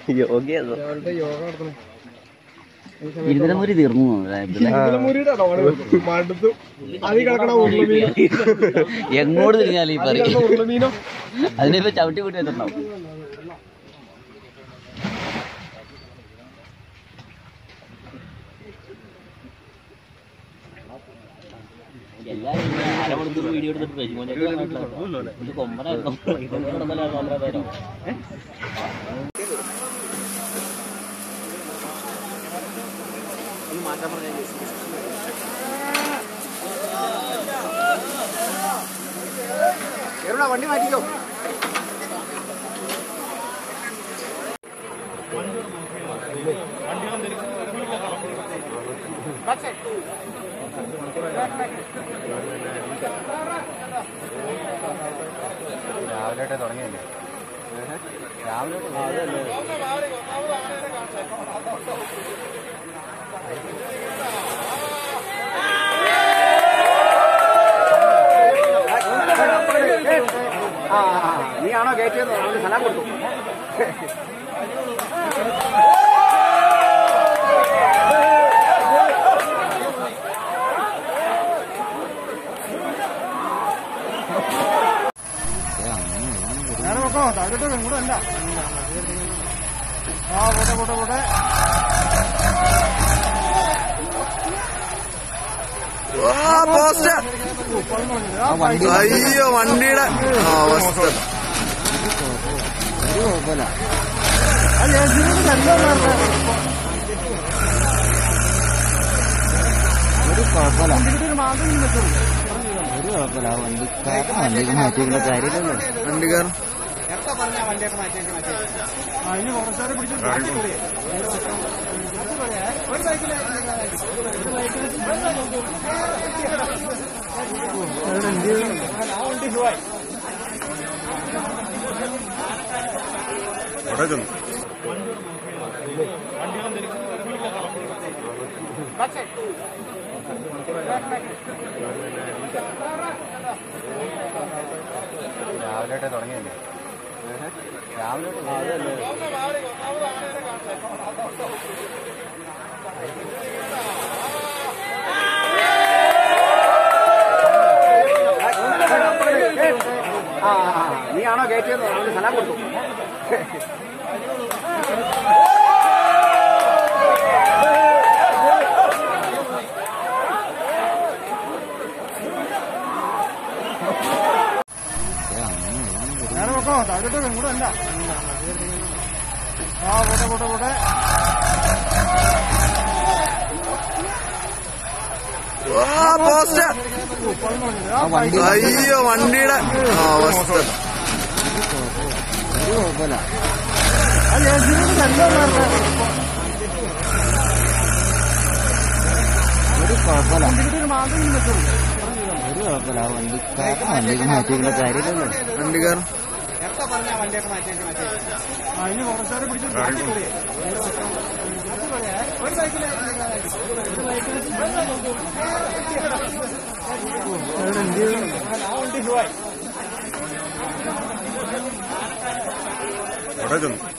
യോഗ്യതോ അവരുടെ യോഗ നടത്തണം ഇരുതലമുരി തീർന്നു മുരിയുടെ മടുത്തു അതി കിടക്കണ ഉരുളമീനോ എങ്ങോട്ട് തിരിഞ്ഞാലും ഈ അതി പറയും കിടക്കണ ഉരുളമീനോ അതിനിപ്പോ ചവിട്ടി കൂട്ടി വെച്ചിട്ടുണ്ടാവും എല്ലാരും ഇങ്ങനെ അരമണിക്കൂർ വീഡിയോ എടുത്തിട്ട് രജിമോനെ ഇത് കൊമ്പനായിരുന്നു ഇതൊന്നും നടന്നല്ല ഒന്നര നേരം വണ്ടി മാറ്റിക്കോ രാവിലെ തുടങ്ങിയല്ലേ രാവിലെ നീ ആണോ കയറ്റിയെന്ന് അവന് സ്ഥലം കൊടുത്തു നേരെ വെക്കോ താഴോട്ട് ഇങ്ങോട്ട് അല്ല ആ പോട്ടെ പോട്ടെ പോട്ടെ അയ്യോ വണ്ടിയുടെ അവസ്ഥ ഒരു കുഴപ്പമില്ല ഒരു കുഴപ്പമില്ല വണ്ടി വണ്ടിക്ക് മാറ്റിയുള്ള കാര്യമില്ലല്ലോ വണ്ടിക്കാരൻ അതിന് കുറച്ചാരെ പിടിച്ചു അവിടെ ചെന്നു രാവിലെ തുടങ്ങിയല്ലേ രാവിലെ നീ ആണോ കയറ്റിയെന്ന് അവന് സ്ഥലം കൊടുത്തു നേരെ വെക്കോ താഴോട്ട് ഇങ്ങോട്ട് അല്ല ആ പോട്ടെ പോട്ടെ പോട്ടെ അയ്യോ വണ്ടിയുടെ അവസ്ഥ ഒരു കുഴപ്പമില്ല ഒരു കുഴപ്പമില്ല ഒരു കുഴപ്പമില്ല വണ്ടി വണ്ടിക്ക് മാറ്റിയുള്ള കാര്യമില്ലല്ലോ വണ്ടിക്കാരൻ അതിന് കുറച്ചാരെ പിടിച്ചു അവിടെ ചെന്നു